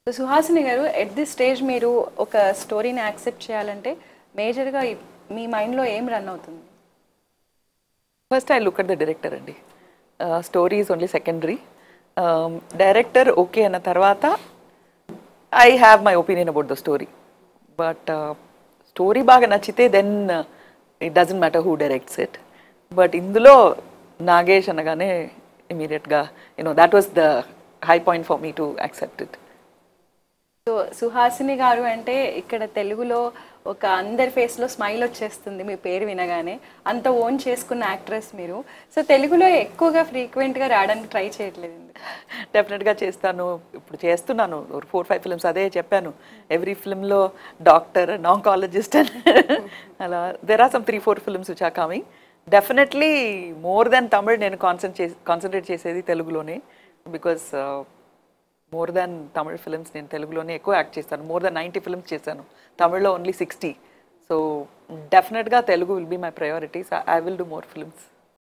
So Suhasini గారు at this stage మీరు ఒక స్టోరీని యాక్సెప్ట్ చేయాలంటే మేజర్గా మీ మైండ్లో ఏం రన్ అవుతుంది first I look at the director అండి story is only secondary director okay అన్న తర్వాత I have my opinion about the story but story బాగా నచ్చితే then it doesn't matter who directs it but ఇందులో నాగేష్ అనగానే ఇమీడియట్గా you know that was the high point for me to accept it so Suhasini garu అంటే ఇక్కడ తెలుగులో ఒక అందరి ఫేస్లో స్మైల్ వచ్చేస్తుంది మీ పేరు వినగానే అంత ఓన్ చేసుకున్న యాక్ట్రెస్ మీరు సో తెలుగులో ఎక్కువగా ఫ్రీక్వెంట్గా రావడానికి ట్రై చేయట్లేదు ఎందుకు? డెఫినెట్గా చేస్తాను ఇప్పుడు చేస్తున్నాను ఫోర్ ఫైవ్ ఫిల్మ్స్ అదే చెప్పాను ఎవ్రీ ఫిల్మ్లో డాక్టర్ నాంకాలజిస్ట్ అలా there are some three four films which are coming definitely more than Tamil నేను కాన్సన్ట్రేట్ కాన్సన్ట్రేట్ చేసేది తెలుగులోనే because more than Tamil films నేను తెలుగులోనే ఎక్కువ యాక్ట్ చేస్తాను మోర్ దాన్ నైంటీ ఫిల్మ్స్ చేశాను తమిళ్లో ఓన్లీ సిక్స్టీ సో డెఫినెట్గా Telugu will be my priorities I will do more films